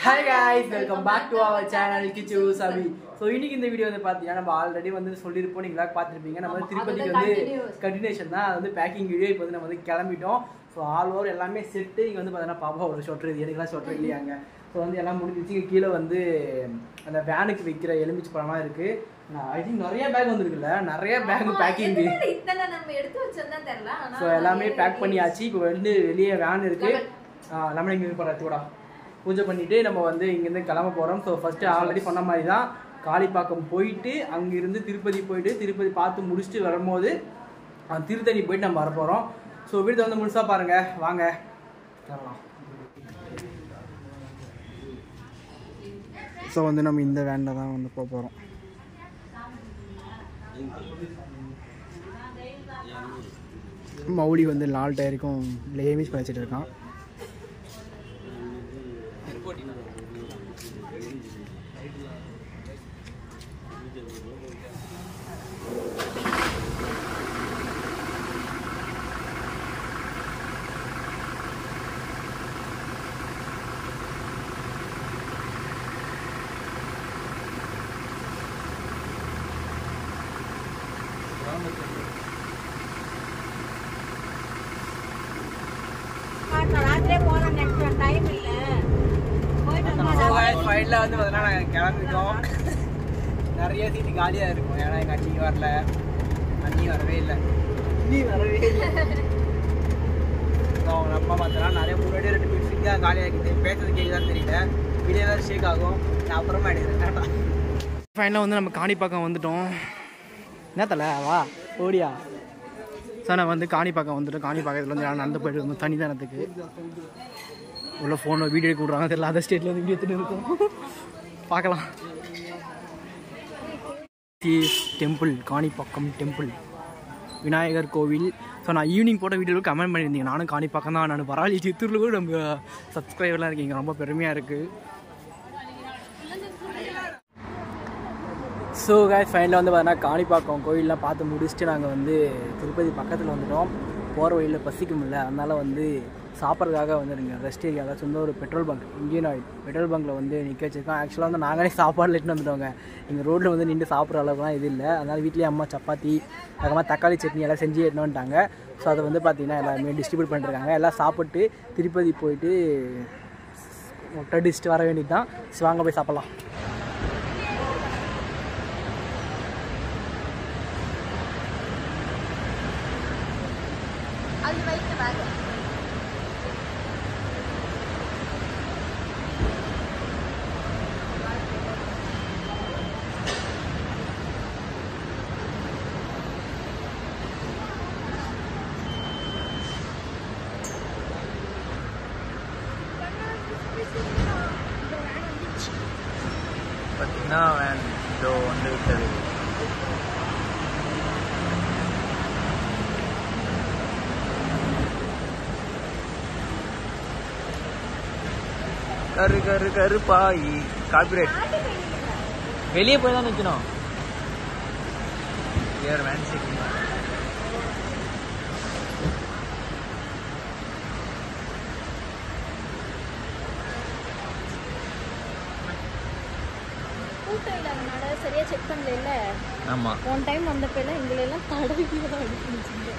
Hi guys welcome back to our channel Kichu Sabi so இன்னைக்கு இந்த video வந்து பார்த்தீங்கன்னா நம்ம ஆல்ரெடி வந்து சொல்லியிருப்போம் நீங்களா பார்த்துருப்பீங்க நம்ம வந்து திருப்பதிக்கு வந்து கண்டினியூஷன் தான் அது வந்து பேக்கிங் வீடியோ இப்போ வந்து நம்ம வந்து கிளம்பிட்டோம் ஸோ ஆல் ஓவர் எல்லாமே செட்டு இங்கே வந்து பார்த்தீங்கன்னா பாப்பாவோட ஷொட்ரு இது எனக்குலாம் ஷொட்ரு இல்லையாங்க ஸோ வந்து எல்லாம் முடிஞ்சிச்சு இங்க கீழே வந்து அந்த வேனுக்கு வைக்கிற எலுமிச்சு பழம்லாம் இருக்குது ஐ திங்க் நிறைய பேக் வந்துருக்குல்ல நிறைய பேக் பேக்கிங் இத்தனை நம்ம எடுத்து வச்சோம்னா தெரியல ஆனா ஸோ எல்லாமே பேக் பண்ணியாச்சு இப்போ வந்து வெளியே வேன் இருக்கு லெமன் இங்கே போகிற கூட பூஜை பண்ணிட்டு நம்ம வந்து இங்கேருந்து கிளம்ப போகிறோம் ஸோ ஃபஸ்ட்டு ஆல்ரெடி சொன்ன மாதிரி தான் காளிப்பாக்கம் போயிட்டு அங்கிருந்து திருப்பதி போயிட்டு திருப்பதி பார்த்து முடிச்சுட்டு வரும்போது அஹ், திருத்தணி போயிட்டு நம்ம வர போகிறோம் ஸோ வீட்டை வந்து முழுசாக பாருங்க வாங்க கிளம்பலாம் ஸோ வந்து நம்ம இந்த வேனில் தான் வந்து போக போகிறோம் மௌலி வந்து நாலு டயருக்கும் லேமிஸ் பண்ணி வச்சுட்டு இருக்கான் ராத்திரியே போறோம் நெக்ஸ்ட் டைம் இல்ல போயிட்டு ஃபைனலில் வந்து பார்த்தீங்கன்னா நாங்கள் கிளம்பிட்டோம் நிறைய சீட்டு காலியாக இருக்கும் ஏன்னா எங்கள் அண்ணி வரல அண்ணி வரவே இல்லை அண்ணி வரவே இல்லை ஸோ அவங்க அப்பா பார்த்தோன்னா நிறைய முன்னாடி ரெண்டு பேர் சீட்டாக காலியாக இருக்குது பேசுறது கேட்குதான்னு தெரியல வீடியோ தான் ஷேக் ஆகும் நான் அப்புறமா எடுக்கிறேன் ஃபைனலாக வந்து நம்ம காணிப்பாக்கம் வந்துட்டோம் என்ன தலை வா ஓடியா சார் நான் வந்து காணிப்பாக்கம் வந்துட்டோம் காணிப்பாக்கத்தில் வந்து நான் நடந்து போயிட்டு இருந்தோம் தனிதானத்துக்கு உள்ள ஃபோனில் வீடியோ எடுக்க விட்றாங்க தெரியல அதர் ஸ்டேட்டில் வந்து வீடியோ எடுத்துட்டு இருக்கோம் பார்க்கலாம் டெம்பிள் காணிப்பாக்கம் டெம்பிள் விநாயகர் கோவில் ஸோ நான் ஈவினிங் போட்ட வீடியோவில் கமெண்ட் பண்ணியிருந்தீங்க நானும் காணிப்பாக்கம் தான் நான் பரவாயில்ல சித்தூரில் கூட நம்ம சப்ஸ்கிரைபர்லாம் இருக்கீங்க ரொம்ப பெருமையாக இருக்குது ஸோ காய் ஃபைனலில் வந்து பார்த்தீங்கன்னா காணிப்பாக்கம் கோயிலெலாம் பார்த்து முடிச்சுட்டு நாங்கள் வந்து திருப்பதி பக்கத்தில் வந்துட்டோம் போகிற வழியில் பசிக்க முடியல அதனால் வந்து சாப்பிட்றதுக்காக வந்துருங்க ரெஸ்ட் ஏரியாவில் சொந்த ஒரு petrol bunk Indian oil petrol பங்க்கில் வந்து நிற்க வச்சிருக்கோம் ஆக்சுவலாக வந்து நாங்களே சாப்பாடு எடுத்துன்னு வந்துட்டோங்க எங்கள் ரோட்டில் வந்து நின்று சாப்பிட்ற அளவுக்குலாம் இது இல்லை அதனால் வீட்லேயே அம்மா சப்பாத்தி அதுக்கப்புறமா தக்காளி சட்னி எல்லாம் செஞ்சு எடுத்துன்னு வந்துட்டாங்க ஸோ அதை வந்து பார்த்திங்கன்னா எல்லாருமே டிஸ்ட்ரிபியூட் பண்ணிருக்காங்க எல்லாம் சாப்பிட்டு திருப்பதி போயிட்டு முட்டை டிஸ்ட்டு வர வேண்டியது தான் வாங்க போய் சாப்பிட்லாம் அது வைக்க பேக் பார்த்தீங்கன்னா வேன் இதோ வந்து விட்டது கரு கரு கருப்பாயி கார்பரேட் வெளியே போய் தான் நிற்கணும் ஏர் வேன் சிக்கிங் கூட்டம் இல்லாதனால சரியா செக் பண்ணல இல்ல ஆமாம் ஒன் டைம் வந்தப்ப எல்லாம் எங்களை எல்லாம் தடவி தான் அடிச்சுங்க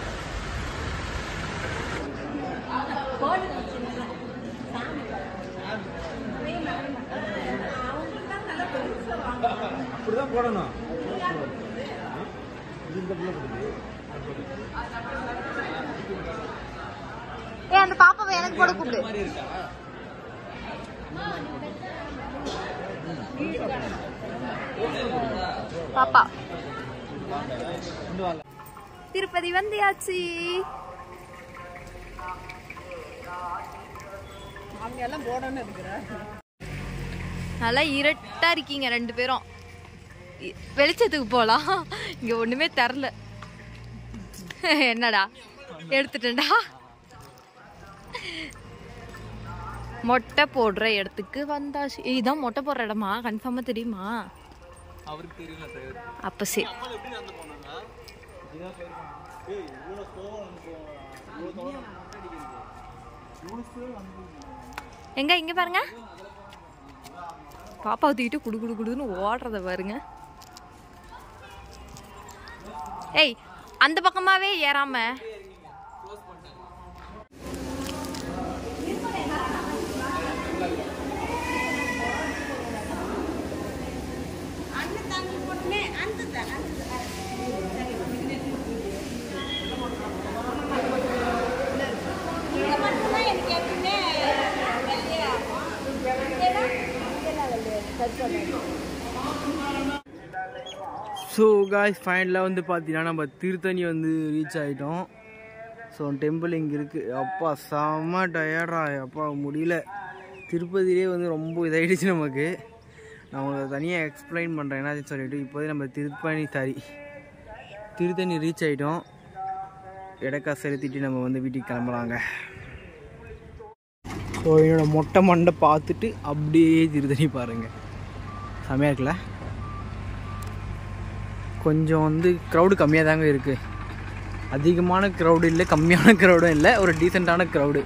அப்படிதான் போடணும் ஏ அந்த பாப்பாவை எனக்கு போட கூப்பிடு பாப்பா திருப்பதி வந்தியாச்சு நல்லா இருட்டா இருக்கீங்க ரெண்டு பேரும் இ- வெளிச்சத்துக்கு போலாம் இங்க ஒண்ணுமே தெரில என்னடா எடுத்துட்டேன்டா மொட்டை போடுற இடத்துக்கு வந்தாச்சு ஏய், இதான் மொட்டை போடுற இடமா கன்ஃபார்மா தெரியுமா அவருக்கு தெரியல டிரைவர் அப்ப சரி எங்க இங்க பாருங்க பாப்பாவை தூக்கிட்டு குடு குடு குடுன்னு ஓடுறத பாருங்க ஏய் அந்த பக்கமாவே ஏறாம ஸோ காய்ஸ் ஃபைனலாக வந்து பார்த்தீங்கன்னா நம்ம திருத்தணி வந்து ரீச் ஆகிட்டோம் ஸோ டெம்பிள் இங்கே இருக்குது அப்பா செம்ம டயர்டா அப்பா முடியல திருப்பதியிலே வந்து ரொம்ப இதாகிடுச்சு நமக்கு நான் உங்களுக்கு தனியாக எக்ஸ்பிளைன் பண்ணுறேன் என்னாச்சுன்னு சொல்லிட்டு இப்போதே நம்ம திருப்பணி சாரி திருத்தணி ரீச் ஆகிட்டோம் இடக்கா செலுத்திட்டு நம்ம வந்து வீட்டுக்கு கிளம்புறாங்க ஸோ என்னோட மொட்டை மண்டை பார்த்துட்டு அப்படியே திருத்தணி பாருங்கள் செமையாக இருக்குல்ல கொஞ்சம் வந்து க்ரௌடு கம்மியாக தாங்க இருக்குது அதிகமான க்ரௌடு இல்லை கம்மியான க்ரௌடும் இல்லை ஒரு டீசெண்டான க்ரௌடு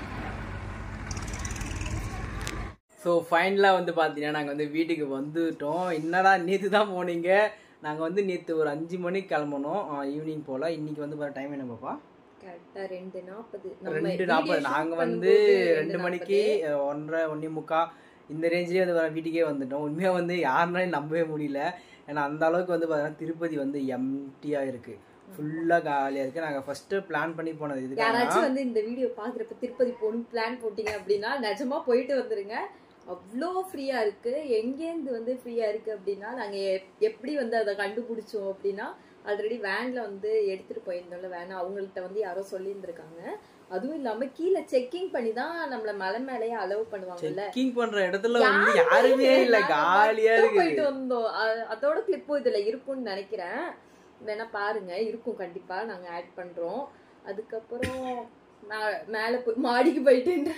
ஸோ ஃபைனலாக வந்து பார்த்தீங்கன்னா நாங்கள் வந்து வீட்டுக்கு வந்துட்டோம் என்னடா நேற்று தான் போனீங்க நாங்கள் வந்து நேற்று ஒரு அஞ்சு மணிக்கு கிளம்பணும் ஈவினிங் போல் இன்றைக்கி வந்து பாரு டைம் என்ன பாப்பா கரெக்டா ரெண்டு நாற்பது ரெண்டு நாற்பது நாங்கள் வந்து ரெண்டு மணிக்கு அஹ், ஒன்றரை ஒன்றே முக்கா இந்த ரேஞ்சிலே வந்து வர வீட்டுக்கே வந்துட்டோம் உண்மையாக வந்து யாருனாலும் நம்பவே முடியல ஏன்னா அந்த அளவுக்கு வந்து பார்த்தீங்கன்னா திருப்பதி வந்து எம்டியாக இருக்குது ஃபுல்லாக காலியாக இருக்குது நாங்கள் ஃபஸ்ட்டு பிளான் பண்ணி போனது இதுக்காக யாராச்சும் வந்து இந்த வீடியோ பாக்குறப்ப திருப்பதி போகணும் பிளான் போட்டீங்க அப்படின்னா நிஜமா போயிட்டு வந்துருங்க அவ்வளோ ஃப்ரீயா இருக்கு எங்கேருந்து வந்து ஃப்ரீயா இருக்கு அப்படின்னா நாங்க எப்- எப்படி வந்து அதை கண்டுபிடிச்சோம் அப்படின்னா ஆல்ரெடி வேன்ல வந்து எடுத்துட்டு போயிருந்தோம்ல வேன் அவங்கள்ட்ட வந்து யாரோ சொல்லியிருந்திருக்காங்க அதுவும் இல்லாம கீழே செக்கிங் பண்ணி தான் நம்மள மலை மேலேயே அலோவ் பண்ணுவாங்கல்ல செக்கிங் பண்ணுற இடத்துல வந்து யாருமே இல்லை நாங்க காலியாக மட்டும் இருக்குது போயிட்டு வந்தோம் அ- அதோட கிளிப்பும் இதுல இருக்கும்னு நினைக்கிறேன் வேணா பாருங்க இருக்கும் கண்டிப்பா நாங்க ஆட் பண்றோம் அதுக்கப்புறம் மே- மேல போய் மாடிக்கு போயிட்டு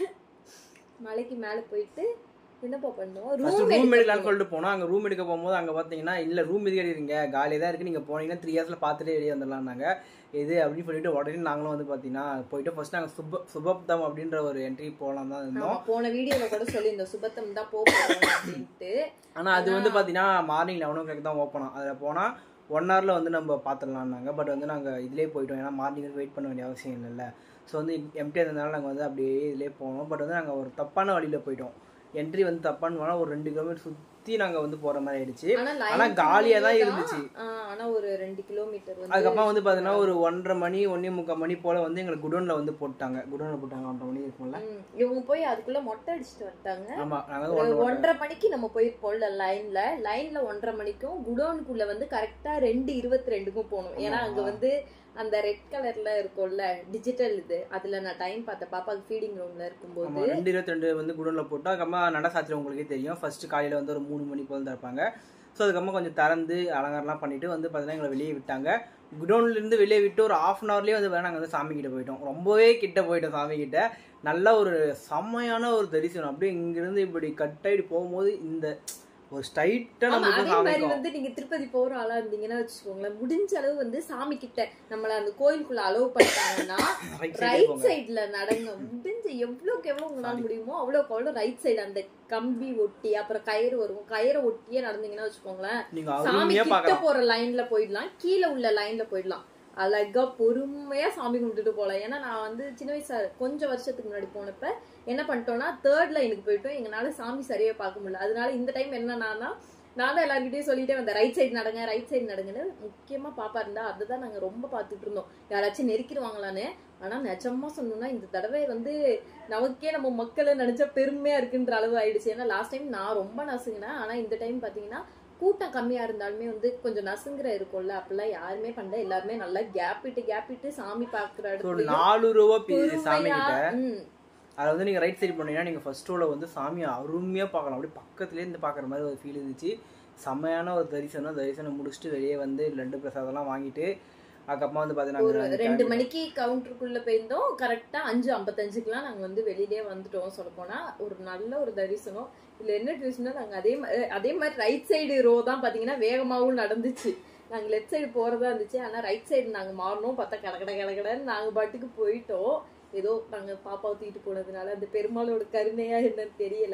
மலைக்கு மேல போயிட்டு என்னப்பா பண்ணோம் ஃபர்ஸ்ட் ரூம் ரூம் எடுக்கலாம்னு சொல்லிட்டு போனோம் அங்கே ரூம் எடுக்க போகும்போது அங்கே பார்த்தீங்கன்னா இல்லை ரூம் எதுக்கு எடுக்கிறீங்க காலியாக தான் இருக்குது நீங்கள் போனீங்கன்னா த்ரீ இயர்ஸில் பார்த்துட்டே வெளியே வந்துடலாம்னாங்க இது அப்படின்னு சொல்லிட்டு உடனே நாங்களும் வந்து பார்த்தீங்கன்னா போயிட்டு ஃபர்ஸ்ட் நாங்கள் சுப சுபப்தம் அப்படின்ற ஒரு என்ட்ரி போகலாம் தான் இருந்தோம் போன வீடியோல கூட சொல்லியிருந்தோம் சுபத்தம் தான் போக போறோம் அப்படின்ட்டு ஆனால் அது வந்து பார்த்தீங்கன்னா மார்னிங் லெவன் ஓ கிளாக் தான் ஓப்பனும் அதில் போனால் ஒன் ஹவரில் வந்து நம்ம பார்த்துடலாம்னாங்க பட் வந்து நாங்கள் இதிலே போயிட்டோம் ஏன்னா மார்னிங் வெயிட் பண்ண வேண்டிய அவசியம் இல்லைல்ல ஸோ வந்து எம்டியாக இருந்ததுனால நாங்கள் வந்து அப்படியே இதிலே போனோம் பட் வந்து நாங்கள் ஒரு தப்பான வழியில் போயிட்டோம் என்ட்ரி வந்து தப்பான்னு போனால் ஒரு ரெண்டு கிலோமீட்டர் சுற்றி நாங்கள் வந்து போகிற மாதிரி ஆயிடுச்சு ஆனா ஆனால் line காலியாக தான் தான், இருந்துச்சு ஆ, ஆனா ஒரு ரெண்டு கிலோமீட்டர் வந்து அதுக்கப்புறம் வந்து பார்த்தீங்கன்னா ஒரு ஒன்றரை மணி ஒன்றே முக்கால் மணி போல் வந்து எங்களுக்கு குடோனில் வந்து போட்டாங்க குடோனில் போட்டாங்க ஒன்றரை மணி இருக்கும்ல ம், இவங்க போய் அதுக்குள்ள மொட்டை அடிச்சுட்டு வந்துட்டாங்க ஆமாம் நாங்கள் வந்து ஒரு ஒன்றரை ஒன்றரை மணிக்கு நம்ம போயிருப்போம்ல லைன்ல லைன்ல ஒன்றரை மணிக்கும் குடோனுக்குள்ள வந்து கரெக்டா ரெண்டு இருபத்தி ரெண்டுக்கும் போகணும் ஏன்னா அங்க வந்து அந்த ரெட் கலர்ல இருக்கும்ல டிஜிட்டல் இது அதுல நான் டைம் பார்த்தேன் பாப்பாக்கு ஃபீடிங் ரூம்ல இருக்கும்போது ஆமாம் ரெண்டு இருபத்தி ரெண்டு வந்து குடோனில் போட்டோம் அதுக்கப்புறமா நடசாத்திரம் உங்களுக்கே தெரியும் ஃபர்ஸ்ட் காலையில் வந்து ஒரு மூணு மணி போல் தான் இருப்பாங்க ஸோ அதுக்கப்புறமா கொஞ்சம் திறந்து அலங்காரம்லாம் பண்ணிட்டு வந்து பார்த்தீங்கன்னா எங்களை வெளியே விட்டாங்க குடோன்ல இருந்து வெளியே விட்டு ஒரு ஆஃப் அன் ஹவர்லேயே வந்து வேணா நாங்கள் வந்து சாமி கிட்ட போயிட்டோம் ரொம்பவே கிட்ட போயிட்டோம் சாமி கிட்ட நல்ல ஒரு செம்மையான ஒரு தரிசனம் அப்படியே இங்கிருந்து இப்படி கட் ஆகிட்டு போகும்போது இந்த ஒரு ஸ்ட்ரைட்டாக ஆமா, நம்மளுக்கு அதே சாமி மாதிரி இருக்கும். வந்து நீங்க திருப்பதி போற ஆளா இருந்தீங்கன்னா வச்சுக்கோங்களேன் முடிஞ்ச அளவு வந்து சாமி கிட்ட நம்மள அந்த கோயிலுக்குள்ள அலோவ் பண்ணிட்டாங்கன்னா Right side ரைட் போங்க. சைடுல நடங்க முடிஞ்ச எவ்வளவுக்கு எவ்வளவு உங்களால முடியுமோ அவ்வளவுக்கு அவ்வளவு ரைட் சைடு அந்த கம்பி ஒட்டி அப்புறம் கயிறு வரும் கயிறை ஒட்டியே நடந்தீங்கன்னா வச்சுக்கோங்களேன் நீங்க சாமி அருமையா கிட்ட பார்க்கலாம் போற லைன்ல போயிடலாம் கீழே உள்ள லைன்ல போயிடலாம் அழகா பொறுமையா சாமி கும்பிட்டுட்டு போலாம் ஏன்னா நான் வந்து சின்ன வயசா கொஞ்சம் வருஷத்துக்கு முன்னாடி போனப்ப என்ன பண்ணிட்டோம்னா தேர்ட் லைனுக்கு போயிட்டோம் எங்களால சாமி சரியா பார்க்க முடியல அதனால இந்த டைம் என்னன்னா நான் தான் எல்லார்கிட்டயும் சொல்லிட்டே வந்தேன் ரைட் சைடு நடங்க ரைட் சைடு நடங்கன்னு முக்கியமா பாப்பா இருந்தா அதுதான் நாங்க ரொம்ப பார்த்துட்டு இருந்தோம் யாராச்சும் நெருக்கிடுவாங்களான்னு ஆனா நிஜமா சொன்னோம்னா இந்த தடவை வந்து நமக்கே நம்ம மக்களை நினைச்சா பெருமையா இருக்குன்ற அளவு ஆயிடுச்சு ஏன்னா லாஸ்ட் டைம் நான் ரொம்ப நசுங்கினேன் ஆனா இந்த டைம் பாத்தீங்கன்னா கூட்டம் கம்மியா இருந்தாலுமே வந்து கொஞ்சம் நசுங்குற இருக்கும்ல அப்பெல்லாம் யாருமே பண்ணல எல்லாருமே நல்லா கேப் விட்டு கேப் விட்டு சாமி பாக்குற ஒரு இடத்துல நாலு ரூபா பீஸ் சாமி பொறுமையா, கிட்ட ம், அதில் வந்து நீங்கள் ரைட் சைடு போனீங்கன்னா நீங்கள் ஃபர்ஸ்ட் ரோவில் வந்து சாமியை அருமையாக பார்க்கலாம் அப்படியே பக்கத்துலேயே இருந்து பார்க்குற மாதிரி ஒரு ஃபீல் இருந்துச்சு செம்மையான ஒரு தரிசனம் தரிசனம் முடிச்சுட்டு வெளியே வந்து லட்டு பிரசாதம்லாம் வாங்கிட்டு அதுக்கப்புறமா வந்து ஒரு பார்த்தீங்கன்னா ரெண்டு மணிக்கு கவுண்டருக்குள்ள போயிருந்தோம் கரெக்டா அஞ்சு ஐம்பத்தஞ்சுக்குலாம் நாங்க வந்து வெளியிலே வந்துட்டோம் சொல்ல போனா ஒரு நல்ல ஒரு தரிசனம் இதுல என்ன ட்விஸ்ட்னா நாங்க அதே மா- அதே மாதிரி ரைட் சைடு ரோ தான் பாத்தீங்கன்னா வேகமாவும் நடந்துச்சு நாங்க லெஃப்ட் சைடு போறதா இருந்துச்சு ஆனா ரைட் சைடு நாங்க மாறணும் பார்த்தா கடகட கடகடன்னு நாங்க பாட்டுக்கு போயிட்டோம் ஏதோ நாங்க பாப்பாவை தூக்கிட்டு போனதுனால அந்த பெருமாளோட கருணையா என்னன்னு தெரியல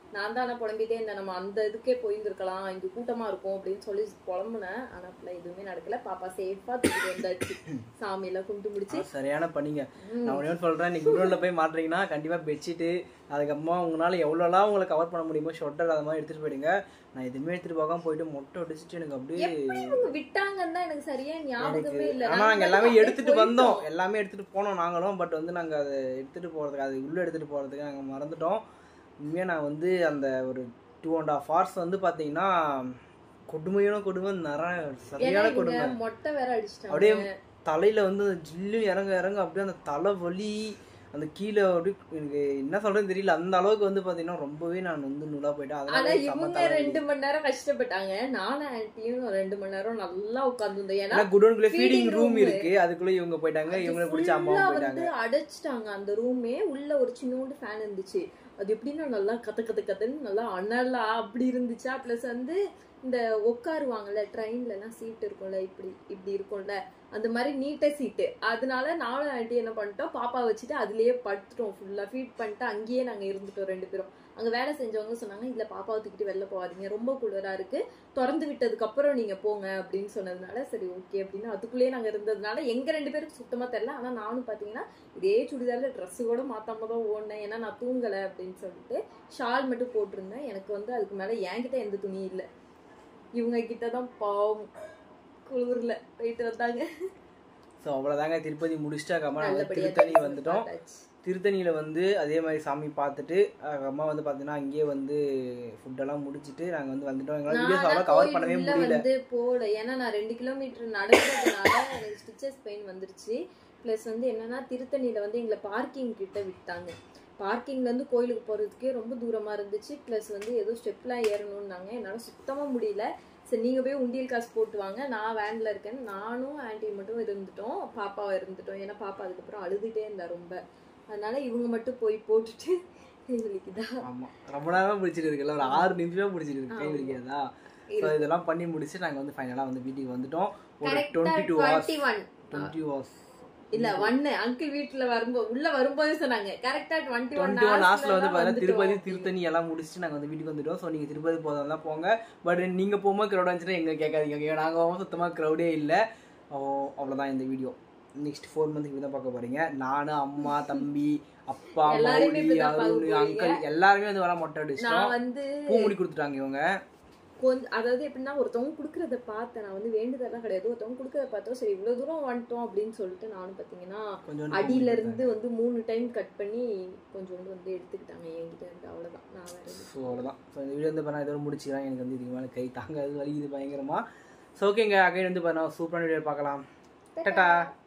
நான் தான் ஆனா புலம்பிட்டே இருந்தேன் நம்ம அந்த இதுக்கே போயிருந்திருக்கலாம் இங்க கூட்டமா இருக்கும் அப்படின்னு சொல்லி புலம்புனேன் ஆனா அப்பெல்லாம் எதுவுமே நடக்கல பாப்பா சேஃபா தூக்கிட்டு வந்தாச்சு சாமி எல்லாம் கும்பிட்டு முடிச்சு ஆ, சரியான பண்ணிங்க நான் ஒண்ணே ஒன்று சொல்கிறேன் நீங்கள் குடோனில் போய் மாட்டுறீங்கன்னா கண்டிப்பாக பெட்ஷீட்டு அதுக்கப்புறமா உங்களால் எவ்வளோலாம் உங்களை கவர் பண்ண முடியுமோ ஷொட்டர் அது மாதிரி எடுத்துகிட்டு போயிடுங்க நான் எதுவுமே எடுத்துகிட்டு போகாம போயிட்டு மொட்டை அடிச்சிட்டு எனக்கு அப்படியே எப்படி இவங்க விட்டாங்கன்னு தான் எனக்கு சரியா ஞாபகமே இல்ல ஆனால் நாங்கள் எல்லாமே எடுத்துகிட்டு வந்தோம் எல்லாமே எடுத்துகிட்டு போனோம் நாங்களும் பட் வந்து நாங்கள் அதை எடுத்துகிட்டு போகிறதுக்கு அது உள்ளே எடுத்துகிட்டு போகிறதுக்கு நாங்கள் மறந்துட்டோம் உண்மையாக நான் வந்து அந்த ஒரு டூ அண்ட் ஹாஃப் ஹவர்ஸ் வந்து பார்த்தீங்கன்னா கொடுமையான கொடுமை நிற ஏன்னா சரியான இவங்க கொடுமை மொட்டை வேற அடிச்சிட்டாங்க அப்படியே தலையில வந்து அந்த ஜில்லு இறங்க இறங்க அப்படியே அந்த தலை வலி அந்த கீழே அப்படி எனக்கு என்ன சொல்றேன்னு தெரியல அந்த அளவுக்கு வந்து பாத்தீங்கன்னா ரொம்பவே நான் வந்து நூலா போயிட்டேன் ஆனா அதனால செம்ம இவங்க தலைவலி. ரெண்டு மணி நேரம் கஷ்டப்பட்டாங்க நானும் ஆன்ட்டியும் ரெண்டு மணி நேரம் நல்லா உட்கார்ந்துருந்தோம் ஏன்னா ஏன்னா குடோனுக்குள்ள feeding ஃபீடிங் ரூம் room. இருக்கு அதுக்குள்ள இவங்க போயிட்டாங்க இவங்கள பிடிச்ச full-ஆ அம்மாவும் போயிட்டாங்க வந்து அடைச்சிட்டாங்க அந்த ரூமே உள்ள ஒரு சின்னோண்டு ஃபேன் இருந்துச்சு அது எப்படின்னா நல்லா கத்த கத்த கத்தன்னு நல்லா அனலா அப்படி இருந்துச்சா ப்ளஸ் வந்து இந்த உட்காருவாங்கல்ல ட்ரெயின்ல எல்லாம் சீட் இருக்கும்ல இப்படி இப்படி இருக்கும்ல அந்த மாதிரி நீட்ட சீட்டு அதனால நானும் ஆண்டி என்ன பண்ணிட்டோம் பாப்பா வச்சுட்டு அதுலயே படுத்துட்டோம் ஃபுல்லா ஃபீட் பண்ணிட்டு அங்கேயே நாங்க இருந்துட்டோம் ரெண்டு பேரும் அங்க வேலை செஞ்சவங்க சொன்னாங்க இல்ல பாப்பாவை தூக்கிட்டு வெளில போகாதீங்க ரொம்ப குளிரா இருக்கு திறந்து விட்டதுக்கு அப்புறம் நீங்க போங்க அப்படின்னு சொன்னதுனால சரி ஓகே அப்படின்னு அதுக்குள்ளேயே நாங்க இருந்ததுனால எங்க ரெண்டு பேருக்கு சுத்தமா தெரியல ஆனா நானும் பாத்தீங்கன்னா இதே சுடிதார்ல ட்ரெஸ் கூட மாத்தாம தான் ஓடினேன் ஏன்னா நான் தூங்கல அப்படின்னு சொல்லிட்டு ஷால் மட்டும் போட்டிருந்தேன் எனக்கு வந்து அதுக்கு மேல என்கிட்ட எந்த துணியும் இல்லை இவங்க கிட்ட தான் பாவம் குளிர்ல போயிட்டு வந்தாங்க ஸோ அவ்வளோதாங்க திருப்பதி முடிச்சுட்டு அதுக்கப்புறமா நாங்கள் நல்லபடியா திருத்தணி வந்துட்டோம் பார்த்தாச்சு. திருத்தணியில் வந்து அதே மாதிரி சாமி பார்த்துட்டு அம்மா வந்து பார்த்தீங்கன்னா அங்கேயே வந்து ஃபுட்டெல்லாம் முடிச்சிட்டு நாங்கள் வந்து வந்துட்டோம் எங்களால் நான் வீடியோஸ் ஆனா அவ்வளோ கவர் கோயில் பண்ணவே உள்ள முடியல வந்து போகல ஏன்னா நான் ரெண்டு கிலோமீட்டர் நடக்கிறதுனால எனக்கு ஸ்டிச்சஸ் பெயின் வந்துருச்சு ப்ளஸ் வந்து என்னன்னா திருத்தணியில வந்து எங்களை பார்க்கிங் கிட்ட விட்டாங்க பார்க்கிங்ல இருந்து கோயிலுக்கு போறதுக்கே ரொம்ப தூரமா இருந்துச்சு ப்ளஸ் வந்து ஏதோ ஸ்டெப்லாம் ஏறணும்னாங்க என்னால சுத்தமா முடியல சரி நீங்க போய் உண்டியல் காசு போட்டு வாங்க நான் வேன்ல இருக்கேன் நானும் ஆன்ட்டி மட்டும் இருந்துட்டோம் பாப்பாவை இருந்துட்டோம் ஏன்னா பாப்பா அதுக்கப்புறம் அழுதுட்டே இருந்தா ரொம்ப அதனால இவங்க மட்டும் போய் போட்டுட்டு எங்களுக்கு தான் ஆமாம் ரொம்ப நேரம் பிடிச்சிட்டு இருக்குல்ல ஒரு ஆறு நிமிஷமா பிடிச்சிட்டு இருக்கு கை ஆமா. பிடிக்காதா ஸோ இதெல்லாம் பண்ணி முடிச்சு நாங்கள் வந்து ஃபைனலாக வந்து வீட்டுக்கு வந்துட்டோம் ஒரு கரெக்டா twenty two hours twenty one twenty hours இல்ல ஒன்னு அங்கிள் வீட்டுல வரும்போது உள்ள வரும்போது சொன்னாங்க கரெக்டா டுவெண்ட்டி ஒன் டுவெண்ட்டி ஒன் ஹவர்ஸ்ல வந்து பார்த்தீங்கன்னா திருப்பதி திருத்தணி எல்லாம் முடிச்சுட்டு நாங்கள் வந்து வீட்டுக்கு வந்துட்டோம் ஸோ நீங்கள் திருப்பதி போதெல்லாம் போங்க பட் நீங்கள் போகும்போது க்ரௌட் வந்துச்சுன்னா எங்க கேட்காதீங்க ஓகே நாங்கள் போகும்போது சுத்தமாக க்ரௌடே இல்லை அவ்வளோதான் இந்த வீடியோ நெக்ஸ்ட் ஃபோர் மந்த்துக்கு தான் பார்க்க போறீங்க நானு அம்மா தம்பி அப்பா எல்லாருமே மௌலி இப்படிதான் பார்க்க அருண் போறீங்க. அங்கிள் எல்லாருமே வந்து வர மொட்டை அடிச்சிட்டோம் நான் வந்து பூ முடி கொடுத்துட்டாங்க இவங்க கொஞ்சம் அதாவது எப்படின்னா ஒருத்தவங்க குடுக்கறத பார்த்தேன் நான் வந்து வேண்டுதெல்லாம் கிடையாது ஒருத்தவங்க குடுக்கறத பார்த்தோம் சரி இவ்வளவு தூரம் வந்துட்டோம் அப்படின்னு சொல்லிட்டு நானும் பாத்தீங்கன்னா கொஞ்சம் அடியில இருந்து வந்து மூணு டைம் கட் பண்ணி கொஞ்சோண்டு வந்து எடுத்துக்கிட்டாங்க என்கிட்ட இருந்து அவ்வளவுதான் நான் வேற எதுவும் ஸோ அவ்வளோதான் ஸோ இந்த வீடியோ வந்து பண்ணால் இதோட முடிச்சுக்கலாம் எனக்கு வந்து இதுக்கு மேலே கை தாங்காது வலிக்குது பயங்கரமாக ஸோ ஓகேங்க அகைன் வந்து பண்ணா சூப்பரான வீடியோ பார்க்கலாம் டாட்டா